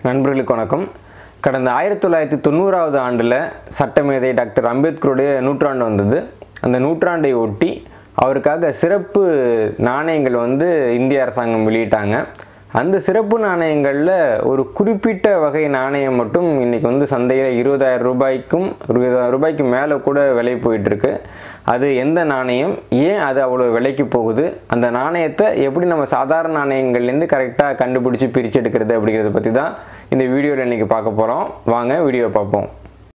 நண்பர்களுக்கு வணக்கம் கடந்த ஆயிரத்தி தொள்ளாயிரத்தி தொண்ணூறாவது ஆண்டில் சட்டமேதை டாக்டர் அம்பேத்கருடைய நூற்றாண்டு வந்தது அந்த நூற்றாண்டை ஒட்டி அவருக்காக சிறப்பு நாணயங்கள் வந்து இந்திய அரசாங்கம் வெளியிட்டாங்க அந்த சிறப்பு நாணயங்களில் ஒரு குறிப்பிட்ட வகை நாணயம் மட்டும் இன்றைக்கி வந்து சந்தையில் இருபதாயிரம் ரூபாய்க்கும் இருபதாயிரம் ரூபாய்க்கு மேலே கூட விலை போயிட்டுருக்கு அது எந்த நாணயம் ஏன் அது அவ்வளோ விலைக்கு போகுது அந்த நாணயத்தை எப்படி நம்ம சாதாரண நாணயங்கள்லேருந்து கரெக்டாக கண்டுபிடிச்சி பிரித்து எடுக்கிறது அப்படிங்கிறத பற்றி தான் இந்த வீடியோவில் இன்றைக்கி பார்க்க போகிறோம் வாங்க வீடியோ பார்ப்போம்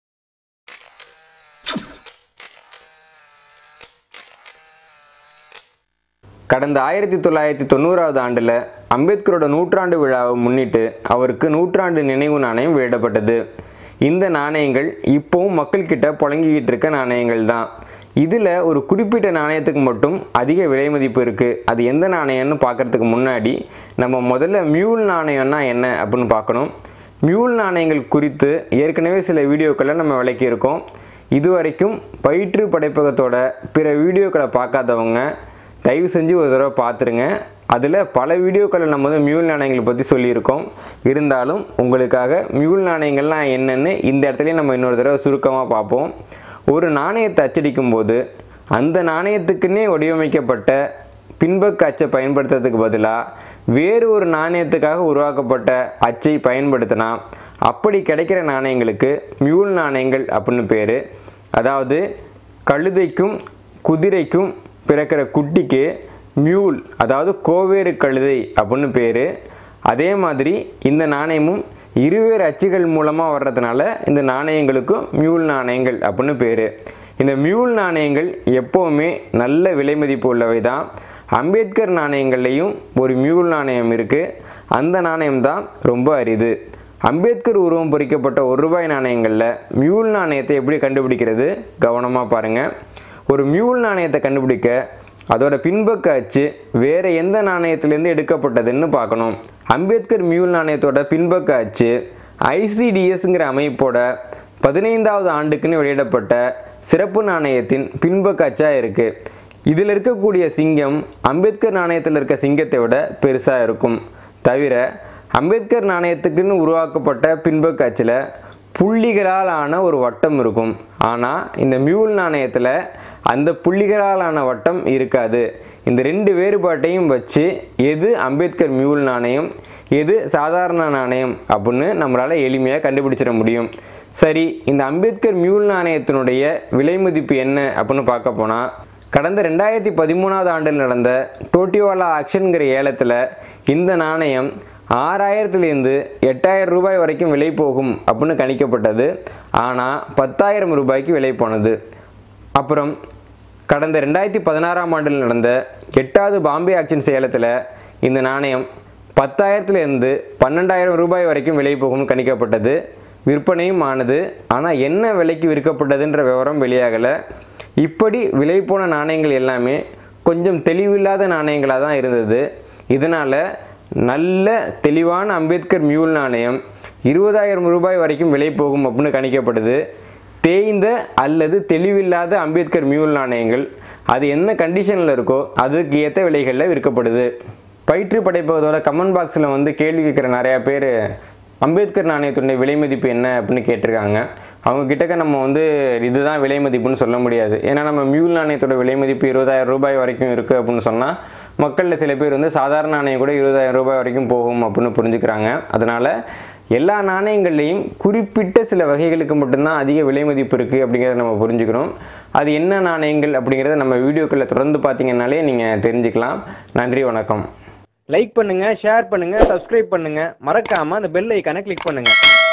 கடந்த ஆயிரத்தி தொள்ளாயிரத்தி தொண்ணூறாவது ஆண்டில் அம்பேத்கரோட நூற்றாண்டு விழாவை முன்னிட்டு அவருக்கு நூற்றாண்டு நினைவு நாணயம் வெளியிடப்பட்டது இந்த நாணயங்கள் இப்போவும் மக்கள்கிட்ட புழங்கிக்கிட்டு இருக்க நாணயங்கள் தான் இதில் ஒரு குறிப்பிட்ட நாணயத்துக்கு மட்டும் அதிக விலை மதிப்பு இருக்குது அது எந்த நாணயம்னு பார்க்குறதுக்கு முன்னாடி நம்ம முதல்ல மியூல் நாணயம்னா என்ன அப்படின்னு பார்க்கணும் மியூல் நாணயங்கள் குறித்து ஏற்கனவே சில வீடியோக்களை நம்ம விளக்கியிருக்கோம் இதுவரைக்கும் பயிற்று படைப்பகத்தோட பிற வீடியோக்களை பார்க்காதவங்க தயவு செஞ்சு ஒரு தடவை பார்த்துருங்க அதில் பல வீடியோக்களை நம்ம வந்து மியூல் நாணயங்களை பற்றி சொல்லியிருக்கோம் இருந்தாலும் உங்களுக்காக மியூல் நாணயங்கள்லாம் என்னென்னு இந்த இடத்துலையும் நம்ம இன்னொரு தடவை சுருக்கமாக பார்ப்போம் ஒரு நாணயத்தை அச்சடிக்கும் போது அந்த நாணயத்துக்குன்னே வடிவமைக்கப்பட்ட பின்பக்க அச்சை பயன்படுத்துறதுக்கு பதிலாக வேறு ஒரு நாணயத்துக்காக உருவாக்கப்பட்ட அச்சை பயன்படுத்தினா அப்படி கிடைக்கிற நாணயங்களுக்கு மியூல் நாணயங்கள் அப்படின்னு பேர் அதாவது கழுதைக்கும் குதிரைக்கும் பிறக்கிற குட்டிக்கு மியூல் அதாவது கோவேறு கழுதை அப்படின்னு பேர் அதே மாதிரி இந்த நாணயமும் இருவேறு அச்சுகள் மூலமாக வர்றதுனால இந்த நாணயங்களுக்கும் மியூல் நாணயங்கள் அப்படின்னு பேர் இந்த மியூல் நாணயங்கள் எப்போவுமே நல்ல விலை மதிப்பு உள்ளவை தான் அம்பேத்கர் நாணயங்கள்லேயும் ஒரு மியூல் நாணயம் இருக்குது அந்த நாணயம் தான் ரொம்ப அரிது அம்பேத்கர் உருவம் பொறிக்கப்பட்ட ஒரு ரூபாய் நாணயங்களில் மியூல் நாணயத்தை எப்படி கண்டுபிடிக்கிறது கவனமாக பாருங்கள் ஒரு மியூல் நாணயத்தை கண்டுபிடிக்க அதோட பின்பக்க அச்சு வேறு எந்த நாணயத்திலேருந்து எடுக்கப்பட்டதுன்னு பார்க்கணும் அம்பேத்கர் மியூல் நாணயத்தோட பின்பக்க அச்சு ஐசிடிஎஸ்ங்கிற அமைப்போட பதினைந்தாவது ஆண்டுக்குன்னு வெளியிடப்பட்ட சிறப்பு நாணயத்தின் பின்பக்க அச்சாக இருக்குது இதில் இருக்கக்கூடிய சிங்கம் அம்பேத்கர் நாணயத்தில் இருக்க சிங்கத்தை விட பெருசாக இருக்கும் தவிர அம்பேத்கர் நாணயத்துக்குன்னு உருவாக்கப்பட்ட பின்பக்க அச்சில் புள்ளிகளால் ஆன ஒரு வட்டம் இருக்கும் ஆனால் இந்த மியூல் நாணயத்தில் அந்த புள்ளிகளால் ஆன வட்டம் இருக்காது இந்த ரெண்டு வேறுபாட்டையும் வச்சு எது அம்பேத்கர் மியூல் நாணயம் எது சாதாரண நாணயம் அப்படின்னு நம்மளால் எளிமையாக கண்டுபிடிச்சிட முடியும் சரி இந்த அம்பேத்கர் மியூல் நாணயத்தினுடைய விலை மதிப்பு என்ன அப்படின்னு பார்க்க போனால் கடந்த ரெண்டாயிரத்தி பதிமூணாவது ஆண்டில் நடந்த டோட்டிவாலா ஆக்ஷன்கிற ஏலத்தில் இந்த நாணயம் ஆறாயிரத்துலேருந்து எட்டாயிரம் ரூபாய் வரைக்கும் விலை போகும் அப்படின்னு கணிக்கப்பட்டது ஆனால் பத்தாயிரம் ரூபாய்க்கு விலை போனது அப்புறம் கடந்த ரெண்டாயிரத்தி பதினாறாம் ஆண்டில் நடந்த எட்டாவது பாம்பே ஆக்ஷன் சேலத்தில் இந்த நாணயம் பத்தாயிரத்துலேருந்து பன்னெண்டாயிரம் ரூபாய் வரைக்கும் விலை போகும்னு கணிக்கப்பட்டது விற்பனையும் ஆனது ஆனால் என்ன விலைக்கு விற்கப்பட்டதுன்ற விவரம் வெளியாகலை இப்படி விலை போன நாணயங்கள் எல்லாமே கொஞ்சம் தெளிவில்லாத நாணயங்களாக தான் இருந்தது இதனால் நல்ல தெளிவான அம்பேத்கர் மியூல் நாணயம் இருபதாயிரம் ரூபாய் வரைக்கும் விலை போகும் அப்படின்னு கணிக்கப்படுது தேய்ந்த அல்லது தெளிவில்லாத அம்பேத்கர் மியூல் நாணயங்கள் அது என்ன கண்டிஷனில் இருக்கோ அதுக்கு ஏற்ற விலைகளில் விற்கப்படுது பயிற்று படைப்பதோட கமெண்ட் பாக்ஸில் வந்து கேள்வி கேட்குற நிறையா பேர் அம்பேத்கர் நாணயத்துடைய விலை மதிப்பு என்ன அப்படின்னு கேட்டிருக்காங்க அவங்க கிட்டக்க நம்ம வந்து இதுதான் விலை மதிப்புன்னு சொல்ல முடியாது ஏன்னா நம்ம மியூல் நாணயத்தோட விலை மதிப்பு இருபதாயிரம் ரூபாய் வரைக்கும் இருக்குது அப்படின்னு சொன்னால் மக்களில் சில பேர் வந்து சாதாரண நாணயம் கூட இருபதாயிரம் ரூபாய் வரைக்கும் போகும் அப்படின்னு புரிஞ்சுக்கிறாங்க அதனால் எல்லா நாணயங்கள்லேயும் குறிப்பிட்ட சில வகைகளுக்கு மட்டும்தான் அதிக விலை மதிப்பு இருக்குது அப்படிங்கிறத நம்ம புரிஞ்சுக்கிறோம் அது என்ன நாணயங்கள் அப்படிங்கிறத நம்ம வீடியோக்களில் தொடர்ந்து பார்த்தீங்கன்னாலே நீங்கள் தெரிஞ்சுக்கலாம் நன்றி வணக்கம் லைக் பண்ணுங்க ஷேர் பண்ணுங்க சப்ஸ்கிரைப் பண்ணுங்க மறக்காம அந்த பெல் ஐக்கானை கிளிக் பண்ணுங்க